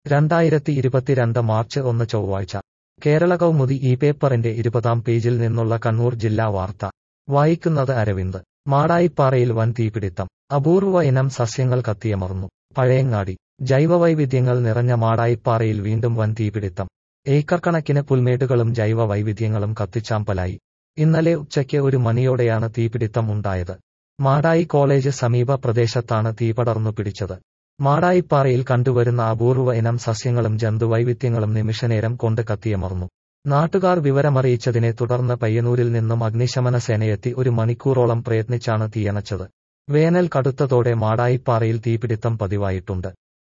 രണ്ടായിരത്തി ഇരുപത്തിരണ്ട് മാർച്ച് ഒന്ന് ചൊവ്വാഴ്ച കേരള കൗമുദി ഈ പേപ്പറിന്റെ ഇരുപതാം പേജിൽ നിന്നുള്ള കണ്ണൂർ ജില്ലാ വാർത്ത വായിക്കുന്നത് അരവിന്ദ് മാടായിപ്പാറയിൽ വൻ തീപിടിത്തം അപൂർവ ഇനം സസ്യങ്ങൾ കത്തിയമർന്നു പഴയങ്ങാടി ജൈവവൈവിധ്യങ്ങൾ നിറഞ്ഞ മാടായിപ്പാറയിൽ വീണ്ടും വൻ തീപിടിത്തം ഏക്കർ കണക്കിന് പുൽമേടുകളും ജൈവ വൈവിധ്യങ്ങളും കത്തിച്ചാമ്പലായി ഇന്നലെ ഉച്ചയ്ക്ക് ഒരു മണിയോടെയാണ് തീപിടിത്തം ഉണ്ടായത് മാടായി കോളേജ് സമീപ പ്രദേശത്താണ് തീ പടർന്നു പിടിച്ചത് മാടായിപ്പാറയിൽ കണ്ടുവരുന്ന അപൂർവ ഇനം സസ്യങ്ങളും ജന്തുവൈവിധ്യങ്ങളും നിമിഷനേരം കൊണ്ട് കത്തിയമർന്നു നാട്ടുകാർ വിവരമറിയിച്ചതിനെ തുടർന്ന് പയ്യന്നൂരിൽ നിന്നും അഗ്നിശമന സേനയെത്തി ഒരു മണിക്കൂറോളം പ്രയത്നിച്ചാണ് തീയണച്ചത് വേനൽ കടുത്തതോടെ മാടായിപ്പാറയിൽ തീപിടിത്തം പതിവായിട്ടുണ്ട്